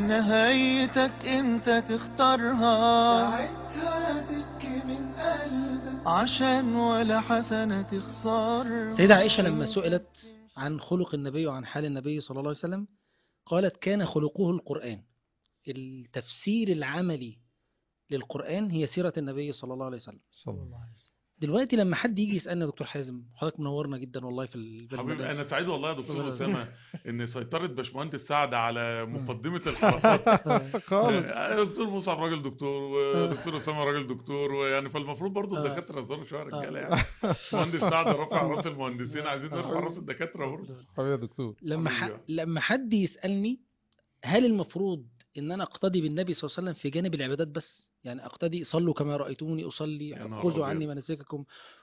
نهايتك انت تختارها ساعتها تبكي من قلبك عشان ولا حسنة تخسر سيدة عائشة لما سئلت عن خلق النبي وعن حال النبي صلى الله عليه وسلم قالت كان خلقه القرآن التفسير العملي للقرآن هي سيرة النبي صلى الله عليه وسلم صلى الله عليه وسلم دلوقتي لما حد يجي يسألنا يا دكتور حازم حضرتك منورنا جدا والله في البرنامج حبيبي انا سعيد والله يا دكتور ربنا اسامه ان سيطره باشمهندس سعد على مقدمه الحلقات خالص آه، دكتور مصعب راجل دكتور ودكتور اسامه راجل دكتور ويعني فالمفروض برضه آه. الدكاتره يظهروا شويه رجاله يعني مهندس سعد رافع راس المهندسين عايزين نرفع راس الدكاتره برضه حبيبي يا دكتور لما ح... حبيبي. لما حد يسألني هل المفروض ان انا اقتدي بالنبي صلى الله عليه وسلم في جانب العبادات بس يعني اقتدي صلوا كما رأيتموني اصلي يا نهار خذوا أبيض. عني مناسككم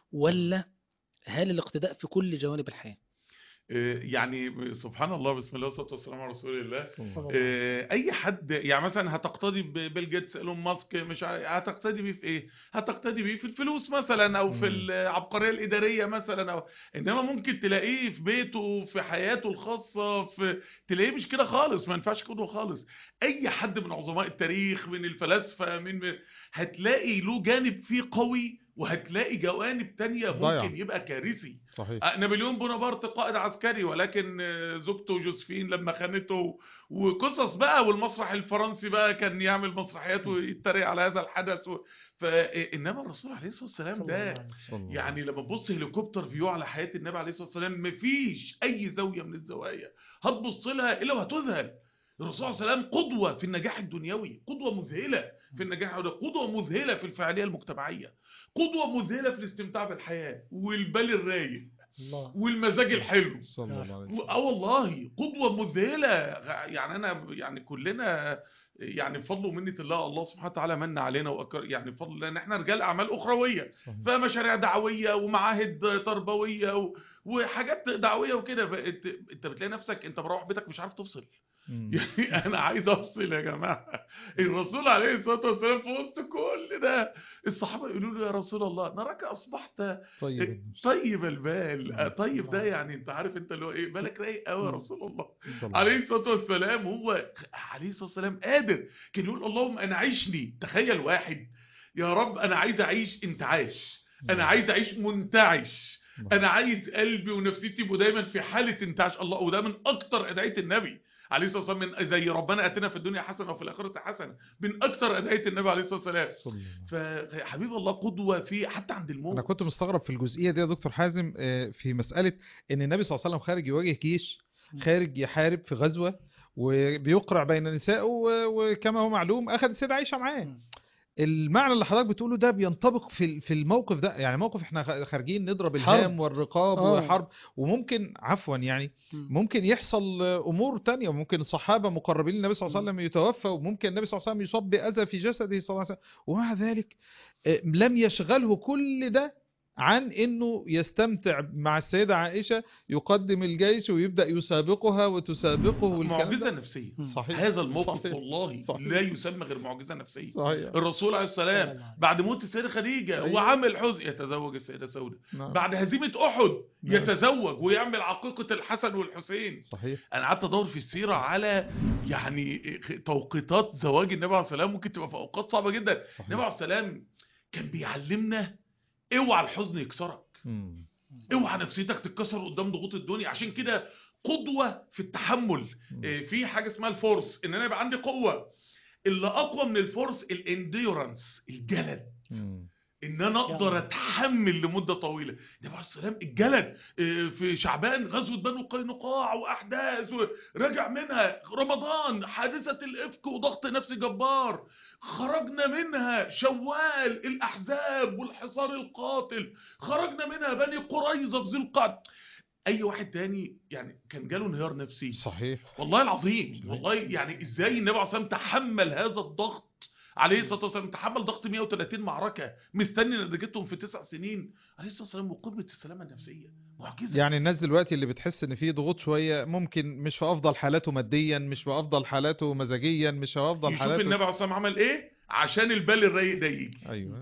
ولا هل الاقتداء في كل جوانب الحياة آه، يعني سبحان الله بسم الله والصلاه والسلام على رسول الله صلى الله عليه وسلم. آه، اي حد يعني مثلا هتقتدي ب- بيل جيتس ايلون ماسك مش عارف- هتقتدي بيه في ايه هتقتدي بيه في الفلوس مثلا او في مم. العبقريه الاداريه مثلا او انما ممكن تلاقيه في بيته في حياته الخاصه في تلاقيه مش كده خالص ما ينفعش كده خالص اي حد من عظماء التاريخ من الفلاسفه من من- هتلاقي له جانب فيه قوي وهتلاقي جوانب تانية ضايع. ممكن يبقى كارثي صحيح آه، نابليون بونابرت قائد عسكري ولكن آه، زوجته جوزفين لما خانته وقصص بقى والمسرح الفرنسي بقى كان يعمل مسرحيات ويتريق على هذا الحدث و... فانما الرسول عليه الصلاه والسلام ده صلى الله يعني عليه لما تبص هليكوبتر فيو على حياه النبي عليه الصلاه والسلام مفيش اي زاويه من الزوايا هتبص لها الا وهتذهل الرسول صلى الله عليه وسلم قدوه في النجاح الدنيوي قدوه مذهله في النجاح قدوه مذهله في الفعاليه المجتمعيه قدوه مذهله في الاستمتاع بالحياه والبال الرايق الله والمزاج الحلو صلى الله عليه وسلم اه والله قدوه مذهله يعني انا يعني كلنا يعني بفضل ومنه الله الله سبحانه وتعالى من علينا وأكر يعني بفضل الله ان احنا رجال اعمال اخرويه صحيح. فمشاريع دعويه ومعاهد تربويه و... وحاجات دعويه وكده فانت انت بتلاقي نفسك انت مروح بيتك مش عارف تفصل مم. يعني انا عايز افصل يا جماعه الرسول عليه الصلاه والسلام في وسط كل ده الصحابه يقولوا له يا رسول الله نراك اصبحت طيب طيب البال نعم. آه، طيب ده يعني انت عارف انت اللي هو ايه بالك رايق قوي يا مم. رسول الله صلى الله عليه الصلاه والسلام هو عليه الصلاه والسلام قادر كان يقول اللهم انا عيشني تخيل واحد يا رب انا عايز اعيش انت عايش انا عايز اعيش منتعش انا عايز قلبي ونفسيتي يبقوا دايما في حاله انتعاش الله وده من اكتر ادعيه النبي عليه الصلاه والسلام من زي ربنا اتنا في الدنيا حسنه وفي الاخره حسنه من اكتر ادعيه النبي عليه الصلاه والسلام صلى الله عليه وسلم. فحبيب الله قدوه في حتى عند الموت انا كنت مستغرب في الجزئيه دي يا دكتور حازم آه، في مساله ان النبي صلى الله عليه وسلم خارج يواجه جيش خارج يحارب في غزوه وبيقرع بين نسائه و- وكما هو معلوم اخذ السيده عائشه معاه مم. المعنى اللي حضرتك بتقوله ده بينطبق في في الموقف ده يعني موقف احنا خ- خارجين نضرب حرب. الهام والرقاب آه. وحرب وممكن عفوا يعني مم. ممكن يحصل امور تانية وممكن الصحابه مقربين للنبي صلى الله عليه وسلم يتوفى وممكن النبي صلى الله عليه وسلم يصاب باذى في جسده صلى الله عليه وسلم ومع ذلك آه، لم يشغله كل ده عن انه يستمتع مع السيده عائشه يقدم الجيش ويبدا يسابقها وتسابقه والكلام معجزه ده نفسيه صحيح هذا الموقف صحيح. والله صحيح. لا يسمى غير معجزه نفسيه صحيح الرسول عليه صلى السلام الله عليه بعد موت السيده خديجه أيوة. وعمل حزن يتزوج السيده سوده نعم. بعد هزيمه احد نعم. يتزوج ويعمل عقيقه الحسن والحسين صحيح انا قعدت ادور في السيره على يعني توقيتات زواج النبي عليه السلام ممكن تبقى في اوقات صعبه جدا النبي صحيح عليه السلام كان بيعلمنا اوعى الحزن يكسرك مم. اوعى نفسيتك تتكسر قدام ضغوط الدنيا عشان كده قدوه في التحمل مم. إيه، في حاجه اسمها الفورس ان انا يبقى عندي قوه اللي اقوى من الفورس الانديورنس الجلد مم. ان انا اقدر يعني. اتحمل لمده طويله النبي عليه السلام الجلد إيه، في شعبان غزوه بنو قينقاع واحداث ورجع منها رمضان حادثه الافك وضغط نفسي جبار خرجنا منها شوال الاحزاب والحصار القاتل خرجنا منها بني قريظه في ذي القعده اي واحد تاني يعني كان جاله انهيار نفسي صحيح والله العظيم والله يعني ازاي النبي عليه الصلاه والسلام تحمل هذا الضغط عليه الصلاه والسلام تحمل ضغط 130 معركه مستني نتيجتهم في تسع سنين عليه الصلاه والسلام وقمه السلامه النفسيه معجزه يعني الناس دلوقتي اللي بتحس ان في ضغوط شويه ممكن مش في افضل حالاته ماديا مش في افضل حالاته مزاجيا مش في افضل يشوف حالاته النبي عليه الصلاه والسلام عمل ايه عشان البال الرايق ده يجي ايوه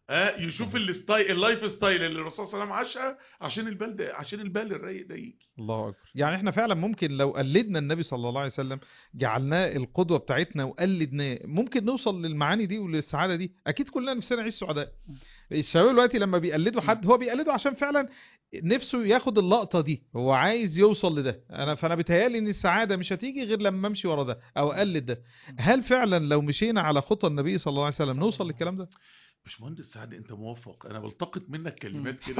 ها يشوف الستايل اللايف ستايل اللي الرسول صلى الله عليه وسلم عاشها عشان البال ده عشان البال الرايق ده يجي الله اكبر يعني احنا فعلا ممكن لو قلدنا النبي صلى الله عليه وسلم جعلناه القدوه بتاعتنا وقلدناه ممكن نوصل للمعاني دي وللسعاده دي اكيد كلنا نفسنا نعيش سعداء الشباب دلوقتي لما بيقلدوا حد هو بيقلده عشان فعلا نفسه ياخد اللقطه دي هو عايز يوصل لده انا فانا بيتهيالي ان السعاده مش هتيجي غير لما امشي ورا ده او اقلد ده هل فعلا لو مشينا على خطى النبي صلى الله عليه وسلم نوصل للكلام ده باشمهندس سعد انت موفق انا بلتقط منك كلمات كده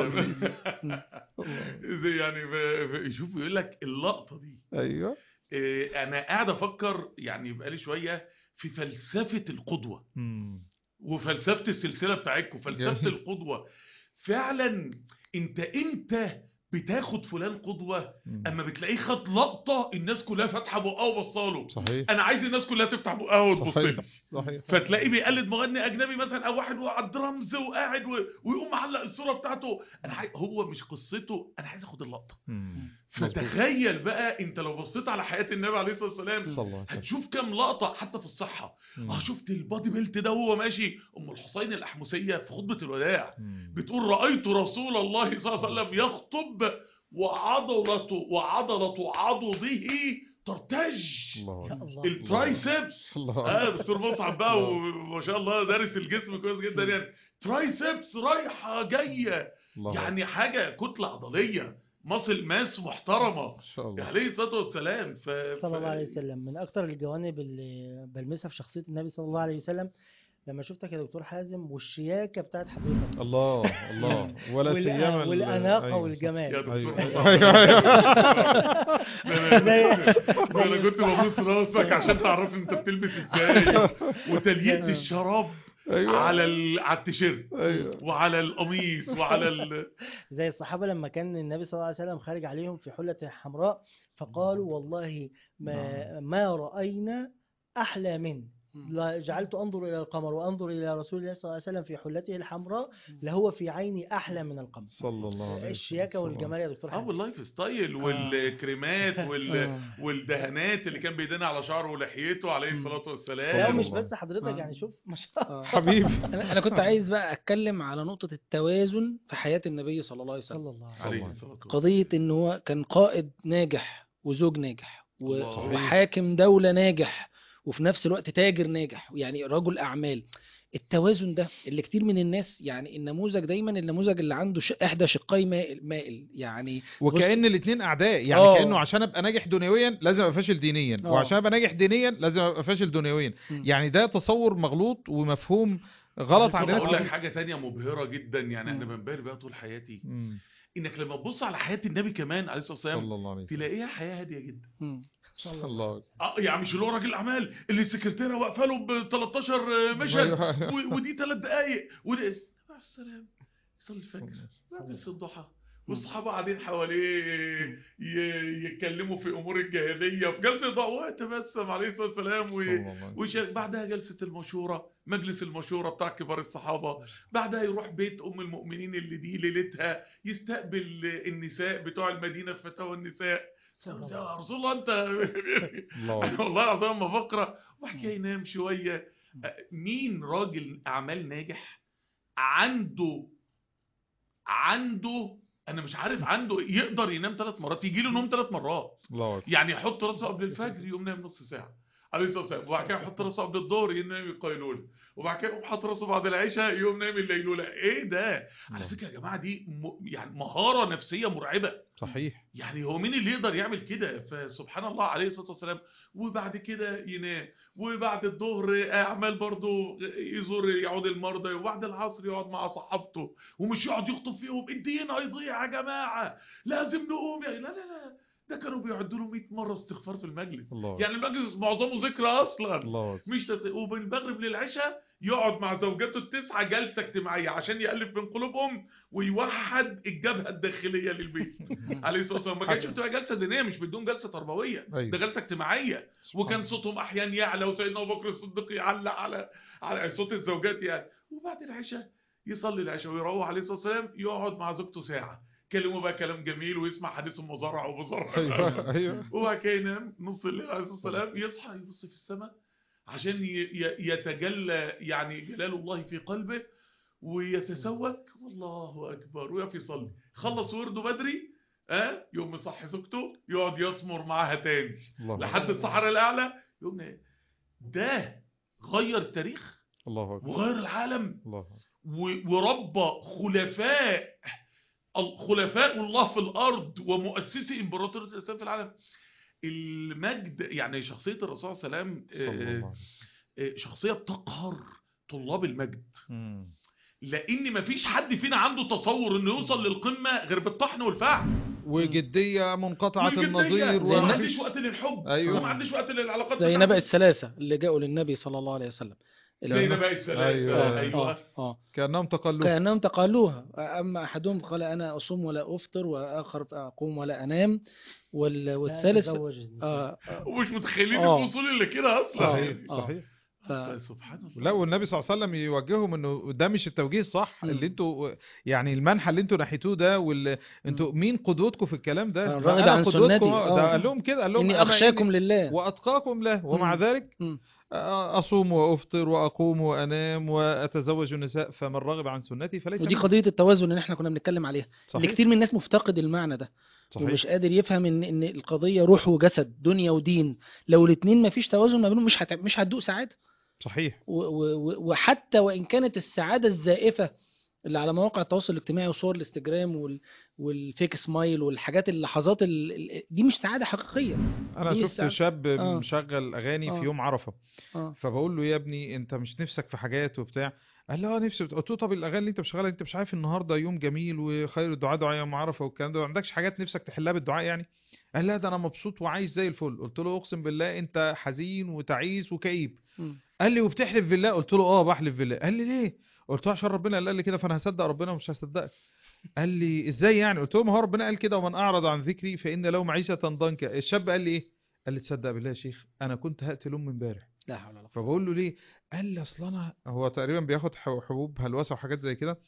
مم. زي يعني ب- ب- شوف بيقول لك اللقطه دي ايوه إيه، انا قاعد افكر يعني بقالي شويه في فلسفه القدوه مم. وفلسفه السلسله بتاعتكم فلسفه جميل. القدوه فعلا انت امتى بتاخد فلان قدوه مم. اما بتلاقيه خد لقطه الناس كلها فاتحه بقها وبصاله صحيح انا عايز الناس كلها تفتح بقها وتبص صحيح لي صحيح فتلاقيه بيقلد مغني اجنبي مثلا او واحد على الدرامز وقاعد و... ويقوم معلق الصوره بتاعته انا عايز... هو مش قصته انا عايز اخد اللقطه مم. مظبوط. فتخيل بقى انت لو بصيت على حياه النبي عليه الصلاه والسلام صلى الله عليه وسلم هتشوف كام لقطه حتى في الصحه مم. اه شفت البادي بيلت ده وهو ماشي ام الحسين الاحمسيه في خطبه الوداع مم. بتقول رايت رسول الله صلى الله عليه وسلم يخطب وعضلته وعضله عضده ترتج الله يا أكبر. الله الترايسبس الله اه أكبر. دكتور مصعب بقى وما شاء الله دارس الجسم كويس جدا يعني ترايسبس رايحه جايه الله يعني حاجه كتله عضليه ماسل ماس محترمه ما شاء الله عليه الصلاه والسلام ف... صلى الله عليه وسلم من اكتر الجوانب اللي بلمسها في شخصيه النبي صلى الله عليه وسلم لما شفتك يا دكتور حازم والشياكه بتاعت حضرتك الله الله ولا والأ- سيما ال- والاناقه أيوة. والجمال يا دكتور ايوه مصعب. ايوه ايوه ده انا زي- ده انا كنت ببوس راسك عشان تعرف انت بتلبس ازاي وتليئه الشراب ايوه على ال... على التيشيرت ايوه وعلى القميص وعلى ال... زي الصحابه لما كان النبي صلى الله عليه وسلم خارج عليهم في حله حمراء فقالوا والله ما ما راينا احلى من لا جعلت انظر الى القمر وانظر الى رسول الله صلى الله عليه وسلم في حلته الحمراء لهو في عيني احلى من القمر صلى الله عليه وسلم الشياكه صلى الله والجمال يا دكتور اه حازم واللايف ستايل والكريمات وال... آه. والدهانات اللي كان بيدهن على شعره ولحيته عليه الصلاه لا والسلام ومش الله. بس حضرتك يعني شوف ما شاء الله آه. حبيبي انا أنا كنت عايز بقى اتكلم على نقطه التوازن في حياه النبي صلى الله عليه وسلم صلى الله عليه عليه طبعاً. الصلاه والسلام قضيه ان هو كان قائد ناجح وزوج ناجح و- الله. صحيح. وحاكم دوله ناجح وفي نفس الوقت تاجر ناجح يعني رجل اعمال التوازن ده اللي كتير من الناس يعني النموذج دايما النموذج اللي عنده ش... احدى شقي مائل, مائل يعني وكأن الاثنين اعداء يعني آه. كأنه عشان ابقى ناجح دنيويا لازم ابقى فاشل دينيا آه. وعشان ابقى ناجح دينيا لازم ابقى فاشل دنيويا مم. يعني ده تصور مغلوط ومفهوم غلط طب عند ناس اقول لك كتير. حاجه تانية مبهره جدا يعني انا مم. بنبهر بيها طول حياتي مم. انك لما تبص على حياه النبي كمان عليه الصلاه صلى والسلام الله عليه وسلم تلاقيها حياه هاديه جدا مم. صلى الله عليه وسلم اه يعني مش اللي هو راجل اعمال اللي السكرتيره واقفه له ب 13 مشهد أيوة. و- ودي ثلاث دقائق ودي مع السلام يصلي الفجر يلبس الضحى والصحابه قاعدين حواليه ي- يتكلموا في امور الجاهليه في جلسه ضوء تبسم عليه الصلاه والسلام صلى و... الله عليه وسلم. وش بعدها جلسه المشوره مجلس المشوره بتاع كبار الصحابه بعدها يروح بيت ام المؤمنين اللي دي ليلتها يستقبل النساء بتوع المدينه في فتاوى النساء يا رسول الله انت الله أنا والله العظيم لما بقرا واحكي ينام شويه مين راجل اعمال ناجح عنده عنده انا مش عارف عنده يقدر ينام ثلاث مرات يجي له نوم ثلاث مرات الله أكبر. يعني يحط راسه قبل الفجر يقوم نايم نص ساعه عليه الصلاه والسلام وبعد كده يحط راسه قبل الظهر ينام القيلوله وبعد كده يقوم حاطط راسه بعد العشاء يقوم نايم الليلوله ايه ده على الله. فكره يا جماعه دي م... يعني مهاره نفسيه مرعبه صحيح يعني هو مين اللي يقدر يعمل كده فسبحان الله عليه الصلاه والسلام وبعد كده ينام وبعد الظهر اعمال برضه يزور يعود المرضى وبعد العصر يقعد مع صحابته ومش يقعد يخطب فيهم الدين هيضيع يا جماعه لازم نقوم يا لا لا لا ده كانوا بيعدوا له 100 مره استغفار في المجلس الله يعني المجلس معظمه ذكرى اصلا الله أكبر. مش تس... ومن المغرب للعشاء يقعد مع زوجاته التسعه جلسه اجتماعيه عشان يالف بين قلوبهم ويوحد الجبهه الداخليه للبيت عليه الصلاه والسلام ما كانتش بتبقى جلسه دينيه مش بدون جلسه تربويه أيوة. ده جلسه اجتماعيه وكان صوتهم احيانا يعلى وسيدنا ابو بكر الصديق يعلق على على صوت الزوجات يعني وبعد العشاء يصلي العشاء ويروح عليه الصلاه والسلام يقعد مع زوجته ساعه كلموا بقى كلام جميل ويسمع حديث ام زرع وابو زرع ايوه ايوه وبعد كده ينام نص الليل عليه الصلاه والسلام يصحى يبص في السماء عشان ي- ي- يتجلى يعني جلال الله في قلبه ويتسوق والله اكبر ويقف يصلي خلص ورده بدري ها يقوم يصحي زوجته يقعد يسمر معاها تاني الله لحد أكبر. الصحراء الاعلى يقوم إيه؟ ده غير التاريخ الله اكبر وغير العالم الله أكبر. و- وربى خلفاء خلفاء الله في الارض ومؤسسي امبراطوريه الاسلام في العالم المجد يعني شخصيه الرسول صلى الله عليه وسلم صلى الله عليه آه، وسلم آه، شخصيه بتقهر طلاب المجد مم. لان مفيش حد فينا عنده تصور انه يوصل للقمه غير بالطحن والفعل وجديه منقطعه والجدية. النظير زي وما النبي. عنديش وقت للحب أيوة. وما عنديش وقت للعلاقات زي بتاعتي. نبأ الثلاثة اللي جاءوا للنبي صلى الله عليه وسلم اللي زي هم- نبأ الثلاثه أيوة. ايوه, آه آه كانهم تقلوا كأنهم تقالوها أما أحدهم قال أنا أصوم ولا أفطر وآخر أقوم ولا أنام وال... والثالث تزوج آه آه ومش متخيلين آه. الوصول اللي كده اصلا صحيح آه. صحيح ف- سبحان الله لا والنبي صلى الله عليه وسلم يوجههم انه ده مش التوجيه الصح مم. اللي انتوا يعني المنحى اللي انتوا نحيتوه ده واللي انتوا مين قدوتكم في الكلام ده الراغب ده أنا عن قدوتكم، سنتي. آه، ده آه. قال لهم كده قال لهم إني أنا أخشاكم إني لله واتقاكم له ومع مم. ذلك مم. اصوم وافطر واقوم وانام واتزوج النساء فمن رغب عن سنتي فليس ودي مني. قضية التوازن اللي احنا كنا بنتكلم عليها اللي صحيح كتير من الناس مفتقد المعنى ده صحيح ومش قادر يفهم ان ان القضية روح وجسد دنيا ودين لو الاثنين ما فيش توازن ما بينهم مش هت... مش هتدوق سعادة صحيح و... و... وحتى وان كانت السعادة الزائفة اللي على مواقع التواصل الاجتماعي وصور الانستجرام وال... والفيك سمايل والحاجات اللحظات ال... ال- دي مش سعادة حقيقية انا دي شفت السعادة. شاب آه. مشغل اغاني آه. في يوم عرفه اه فبقول له يا ابني انت مش نفسك في حاجات وبتاع قال لي اه نفسي قلت له طب الاغاني اللي انت مشغلها انت مش عارف النهارده يوم جميل وخير الدعاء دعاء يوم عرفه والكلام ده ما عندكش حاجات نفسك تحلها بالدعاء يعني قال لا ده انا مبسوط وعايش زي الفل قلت له اقسم بالله انت حزين وتعيس وكئيب مم. قال لي وبتحلف بالله قلت له اه بحلف بالله قال لي ليه قلت له عشان ربنا اللي قال لي كده فانا هصدق ربنا ومش هصدقك قال لي ازاي يعني قلت له ما هو ربنا قال كده ومن اعرض عن ذكري فان له معيشه ضنكا الشاب قال لي ايه قال لي تصدق بالله يا شيخ انا كنت هقتل امي امبارح لا حول ولا قوة فبقول له ليه قال لي اصل انا هو تقريبا بياخد ح- حبوب هلوسه وحاجات زي كده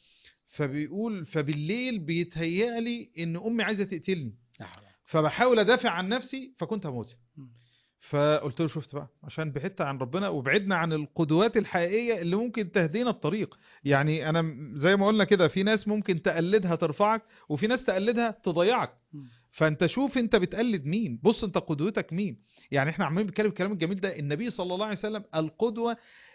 فبيقول فبالليل بيتهيأ لي ان امي عايزه تقتلني لا حول ولا فبحاول ادافع عن نفسي فكنت هموت مم. فقلت له شفت بقى عشان بعدت عن ربنا وبعدنا عن القدوات الحقيقيه اللي ممكن تهدينا الطريق يعني انا م- زي ما قلنا كده في ناس ممكن تقلدها ترفعك وفي ناس تقلدها تضيعك مم. فانت شوف انت بتقلد مين بص انت قدوتك مين يعني احنا عمالين بنتكلم الكلام الجميل ده النبي صلى الله عليه وسلم القدوه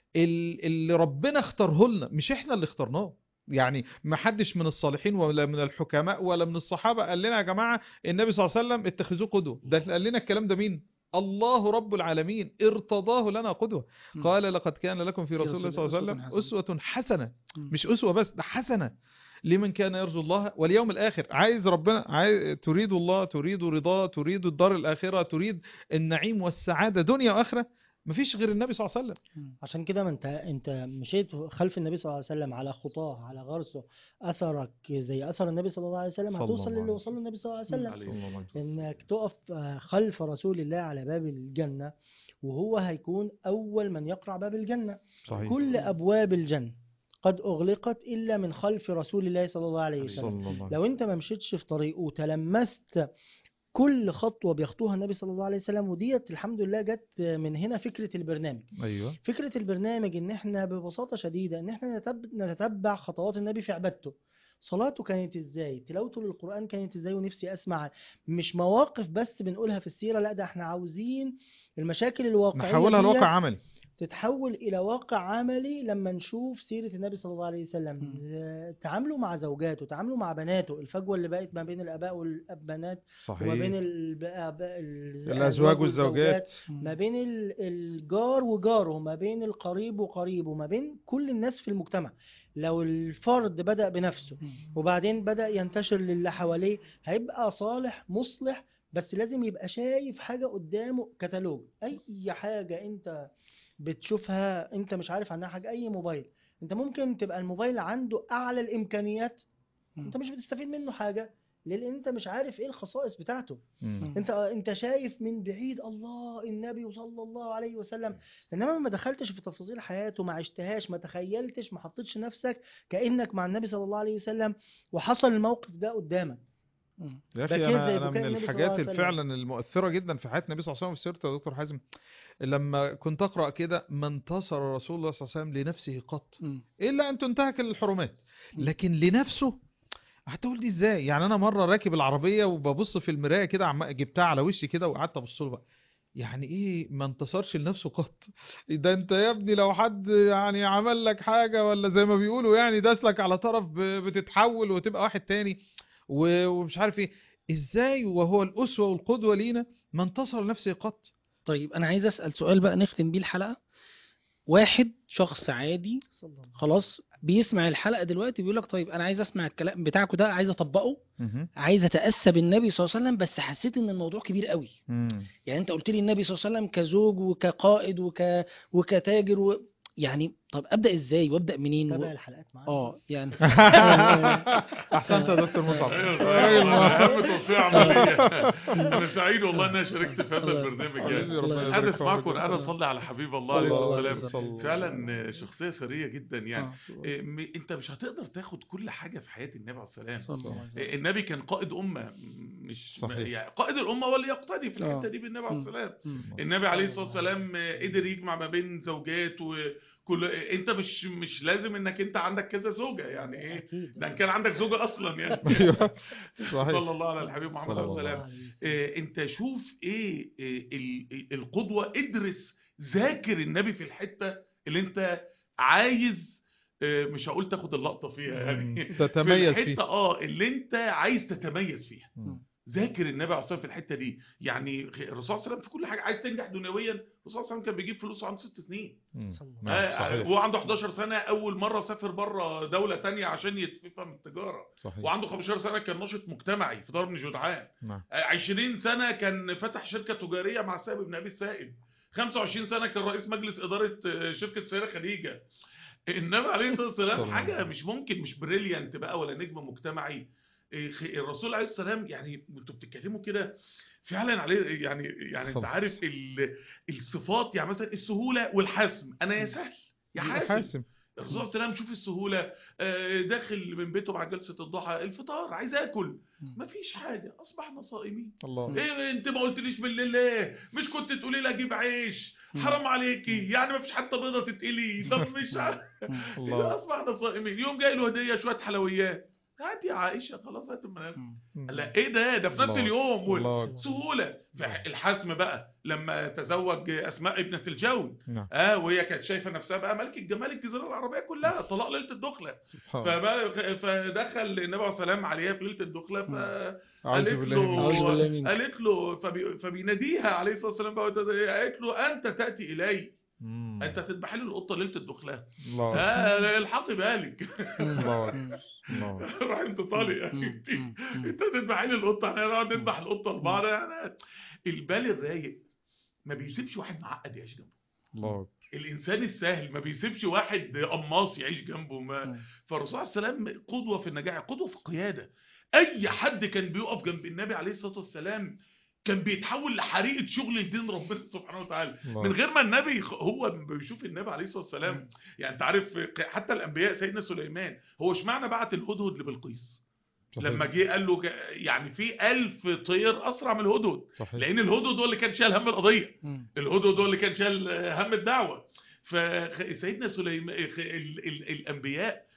ال- اللي ربنا اختاره لنا مش احنا اللي اخترناه يعني ما حدش من الصالحين ولا من الحكماء ولا من الصحابه قال لنا يا جماعه النبي صلى الله عليه وسلم اتخذوه قدوه ده اللي قال لنا الكلام ده مين الله رب العالمين ارتضاه لنا قدوه مم. قال لقد كان لكم في رسول الله صلى الله عليه وسلم أسوة اسوه حسنه مم. مش اسوه بس ده حسنه لمن كان يرجو الله واليوم الاخر عايز ربنا عايز تريد الله تريد رضاه تريد الدار الاخره تريد النعيم والسعاده دنيا واخره مفيش غير النبي صلى الله عليه وسلم عشان كده ما انت انت مشيت خلف النبي صلى الله عليه وسلم على خطاه على غرسه اثرك زي اثر النبي صلى الله عليه وسلم صلى هتوصل الله للي عليه وصل له النبي صلى الله عليه وسلم عليه صلى الله عليه وسلم. انك تقف آه، خلف رسول الله على باب الجنة وهو هيكون اول من يقرع باب الجنة صحيح كل ابواب الجنة قد اغلقت الا من خلف رسول الله صلى الله عليه صلى وسلم الله عليه وسلم لو انت ما مشيتش في طريقه وتلمست كل خطوة بيخطوها النبي صلى الله عليه وسلم وديت الحمد لله جت من هنا فكرة البرنامج ايوه فكرة البرنامج ان احنا ببساطة شديدة ان احنا نتب- نتتبع خطوات النبي في عبادته صلاته كانت ازاي تلاوته للقرآن كانت ازاي ونفسي اسمع مش مواقف بس بنقولها في السيرة لا ده احنا عاوزين المشاكل الواقعية نحولها ديت لواقع عملي تتحول الى واقع عملي لما نشوف سيرة النبي صلى الله عليه وسلم مم. آه، تعامله مع زوجاته تعامله مع بناته الفجوة اللي بقت ما بين الاباء والبنات صحيح وما بين الآباء الازواج والزوجات ما بين ال- الجار وجاره ما بين القريب وقريبه ما بين كل الناس في المجتمع لو الفرد بدأ بنفسه مم. وبعدين بدأ ينتشر للي حواليه هيبقى صالح مصلح بس لازم يبقى شايف حاجة قدامه كتالوج أي حاجة أنت بتشوفها أنت مش عارف عنها حاجة أي موبايل أنت ممكن تبقى الموبايل عنده أعلى الإمكانيات مم. أنت مش بتستفيد منه حاجة لأن أنت مش عارف إيه الخصائص بتاعته مم. انت انت شايف من بعيد الله النبي صلى الله عليه وسلم انما ما دخلتش في تفاصيل حياته ما عشتهاش ما تخيلتش ما حطيتش نفسك كانك مع النبي صلى الله عليه وسلم وحصل الموقف ده قدامك مم. يا اخي بكيت زي انا انا بكاء من النبي صلى الله الحاجات عليه وسلم. فعلا المؤثره جدا في حياه النبي صلى الله عليه وسلم في سيرته يا دكتور حازم لما كنت اقرا كده ما انتصر رسول الله صلى الله عليه وسلم لنفسه قط مم. الا ان تنتهك الحرمات مم. لكن لنفسه هتقول دي ازاي يعني انا مره راكب العربيه وببص في المرايه كده عم جبتها على وشي كده وقعدت ابص له بقى يعني ايه ما انتصرش لنفسه قط ده انت يا ابني لو حد يعني عمل لك حاجه ولا زي ما بيقولوا يعني داس لك على طرف ب- بتتحول وتبقى واحد تاني و- ومش عارف ايه ازاي وهو الاسوه والقدوه لينا ما انتصر لنفسه قط طيب انا عايز اسال سؤال بقى نختم بيه الحلقه واحد شخص عادي صلى الله عليه وسلم. خلاص بيسمع الحلقه دلوقتي بيقول لك طيب انا عايز اسمع الكلام بتاعكم ده عايز اطبقه عايز اتاسى بالنبي صلى الله عليه وسلم بس حسيت ان الموضوع كبير قوي يعني انت قلت لي النبي صلى الله عليه وسلم كزوج وكقائد وك... وكتاجر و... يعني طب ابدا ازاي وابدا منين تابع و... الحلقات معانا اه يعني احسنت يا دكتور مصعب ايوه راجل صحيح مؤهل. اهم توصيه عمليه انا سعيد والله ان انا شاركت في هذا البرنامج حبيبي يعني ربنا يبارك انا في اسمعكم عمرك. انا اصلي على حبيب الله صلى عليه الله الصلاه عليه والسلام وسلم. فعلا شخصيه ثريه جدا يعني آه. إيه، م- انت مش هتقدر تاخد كل حاجه في حياه النبي عليه السلام صلى الله عليه وسلم. إيه، النبي كان قائد امه مش صحيح. يعني قائد الامه هو اللي يقتدي في الحته آه. دي بالنبي عليه مم. السلام مم. النبي عليه الصلاه والسلام قدر يجمع ما بين زوجات وكل انت مش مش لازم انك انت عندك كذا زوجه يعني ايه اكيد ده ان كان عندك زوجه اصلا يعني ايوه صحيح صلى الله على الحبيب محمد صلى عليه الله السلام عليه وسلم. إيه، انت شوف ايه إيه، ال- القدوه ادرس ذاكر النبي في الحته اللي انت عايز إيه، مش هقول تاخد اللقطه فيها يعني تتميز في فيه الحته اه اللي انت عايز تتميز فيها مم. ذاكر النبي عليه الصلاه والسلام في الحته دي يعني الرسول صلى الله عليه وسلم في كل حاجه عايز تنجح دنيويا الرسول صلى الله عليه وسلم كان بيجيب فلوس عنده ست سنين مم. صلى الله نعم، آه، صحيح. وهو عنده 11 سنه اول مره سافر بره دوله تانية عشان يتفهم التجاره صحيح وعنده 15 سنه كان ناشط مجتمعي في دار بن جدعان نعم 20 سنة كان فتح شركة تجارية مع السائب بن أبي السائب 25 سنة كان رئيس مجلس إدارة آه، شركة سيارة خليجة النبي عليه الصلاة صلى والسلام الله حاجة عليه مش ممكن مش بريليانت بقى ولا نجم مجتمعي إيه، خ- الرسول عليه السلام يعني انتوا بتتكلموا كده فعلا عليه يعني يعني انت صلى عارف ال- الصفات يعني مثلا السهولة والحسم انا يا سهل يا حاسم حاسم الرسول صلى الله عليه وسلم شوف السهولة آه، داخل من بيته بعد جلسة الضحى الفطار عايز اكل مفيش حاجة اصبحنا صائمين الله ايه انت ما قلتليش بالليل ليه مش كنت تقولي لي اجيب عيش مم. حرام عليكي يعني مفيش حتى بيضه تتقلي طب مش ع- الله اصبحنا صائمين يوم جاي له هديه شويه حلويات هات يا عائشه خلاص هات المنام لا ايه ده ده في نفس الله. اليوم وال- الله سهوله الحسم بقى لما تزوج اسماء ابنه الجون نعم اه وهي كانت شايفه نفسها بقى ملكه جمال الجزيره العربيه كلها طلاق ليله الدخله سبحان الله فبقى فدخل النبي عليه السلام عليها في ليله الدخله ف أعوذ قالت بالله من له أعوذ بالله منك. قالت له فبي فبيناديها عليه الصلاه والسلام بقى وتد- قالت له انت تاتي الي مم. انت تذبح لي القطه ليله الدخله الله آه الحقي بالك الله الله روح انت طالق يعني انت تذبح لي القطه احنا نقعد نذبح القطه لبعض يعني البال الرايق ما بيسيبش واحد معقد يعيش جنبه الله الانسان السهل ما بيسيبش واحد قماص يعيش جنبه ما مم. فالرسول عليه السلام قدوه في النجاح قدوه في القياده اي حد كان بيقف جنب النبي عليه الصلاه والسلام كان بيتحول لحريقه شغل لدين ربنا سبحانه وتعالى من الله غير ما النبي خ- هو بيشوف النبي عليه الصلاه والسلام يعني انت عارف حتى الانبياء سيدنا سليمان هو اشمعنى بعت الهدهد لبلقيس صحيح. لما جه قال له ك- يعني في ألف طير اسرع من الهدهد صحيح لان الهدهد هو اللي كان شايل هم القضيه الهدهد هو اللي كان شايل هم الدعوه فسيدنا سليمان خ- ال- ال- الانبياء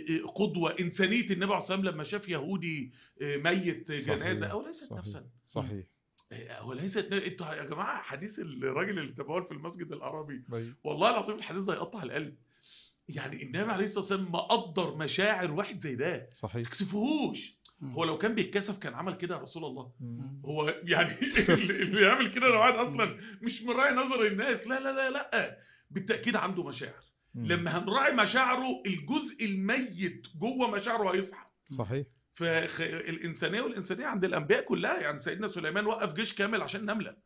قدوه انسانيه النبي عليه الصلاه والسلام لما شاف يهودي ميت جنازه صحيح. او ليست صحيح. نفسا صحيح هو ليست انتوا يا جماعه حديث الراجل اللي تبول في المسجد العربي أيوة. والله العظيم الحديث ده يقطع القلب يعني النبي عليه الصلاه والسلام مقدر مشاعر واحد زي ده ما صحيح تكسفوهوش هو لو كان بيتكسف كان عمل كده يا رسول الله مم. هو يعني اللي اللي يعمل كده لو واحد اصلا مش مراعي نظر الناس لا لا لا لا بالتاكيد عنده مشاعر مم. لما هنراعي مشاعره الجزء الميت جوه مشاعره هيصحى صحيح فالإنسانية والإنسانية عند الأنبياء كلها يعني سيدنا سليمان وقف جيش كامل عشان نملة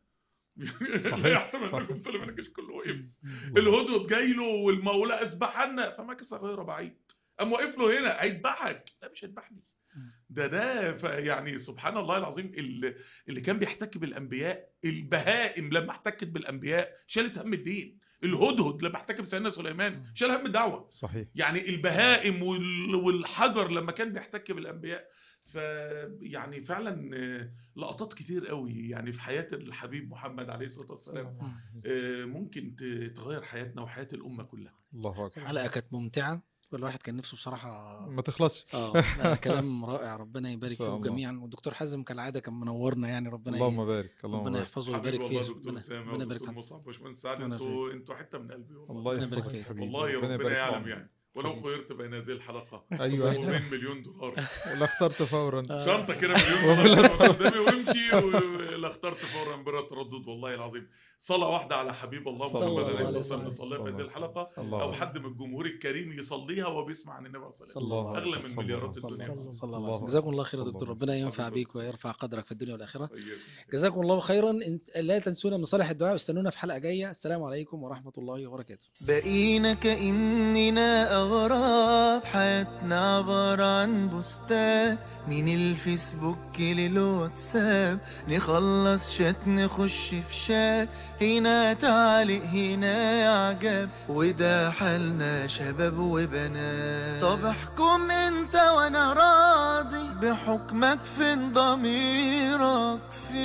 صحيح، لا يحسب صحيح. أنكم سليمان الجيش كله وقف الهدهد جاي له والمولى أسبحنا فمكث غير بعيد قام واقف له هنا هيذبحك لا مش هيذبحني ده ده ف- يعني سبحان الله العظيم اللي, اللي كان بيحتك بالانبياء البهائم لما احتكت بالانبياء شالت هم الدين الهدهد لما احتك بسيدنا سليمان شال هم الدعوه صحيح يعني البهائم وال- والحجر لما كان بيحتك بالانبياء ف يعني فعلا آه، لقطات كتير قوي يعني في حياة الحبيب محمد عليه الصلاة والسلام آه، ممكن ت- تغير حياتنا وحياة الأمة كلها الله اكبر الحلقة كانت ممتعة والواحد كان نفسه بصراحة ما تخلصش اه لا، كلام رائع ربنا يبارك إن شاء فيكم الله. جميعا والدكتور حازم كالعادة كان منورنا يعني ربنا ي- اللهم بارك اللهم ربنا بارك يحفظه حبيبي ويبارك والله فيه دكتور ربنا أسامة ربنا يبارك ودكتور فيك مصعب وباشمهندس سعد ربنا انتوا انتوا حتة من قلبي والله الله ربنا يبارك يحفظك فيك. حبيبي والله ربنا ربنا يبارك يعلم فيك. يعني ولو حبيبي. خيرت بين هذه الحلقة ايوه وبين مليون دولار ولا اخترت فورا شنطة كده مليون دولار قدامي وامشي ولا اخترت فورا بلا تردد والله العظيم صلاة واحدة على حبيب الله صلى محمد الله عليه عليه الصلاة والسلام وسلم. نصليها في صلى هذه الله الحلقة الله أو حد من الجمهور الكريم يصليها وهو بيسمع عن النبي صلى الله عليه وسلم الله أغلى أكبر. من صلى مليارات الله الدنيا عليه صلى وسلم. الله الله عليه وسلم أكبر. جزاكم الله خير يا صلى دكتور الله ربنا عليه ينفع وسلم. بيك ويرفع قدرك في الدنيا والآخرة طيب. جزاكم الله خيرا إن- لا تنسونا من صالح الدعاء واستنونا في حلقة جاية السلام عليكم ورحمة الله وبركاته بقينا كأننا أغراب حياتنا عبارة عن بوستات من الفيسبوك للواتساب نخلص شات نخش في شات هنا تعليق هنا إعجاب وده حالنا شباب وبنات طب احكم انت وانا راضي بحكمك فين ضميرك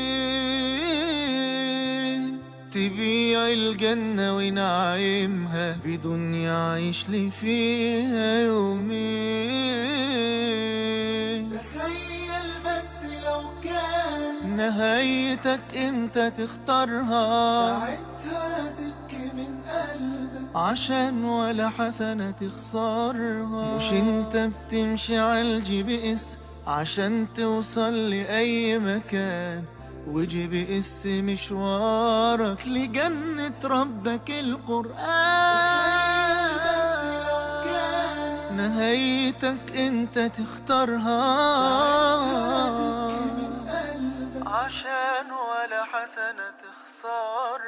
فين تبيع الجنة ونعيمها بدنيا عيش لي فيها يومين تخيل بس لو كان نهايتك انت تختارها ساعتها تبكي من قلبك عشان ولا حسنة تخسرها مش انت بتمشي على الجي بي اس عشان توصل لأي مكان وجي بي اس مشوارك لجنة ربك القرآن نهايتك انت تختارها تبكي من قلبك عشان ولا حسنة تخسرها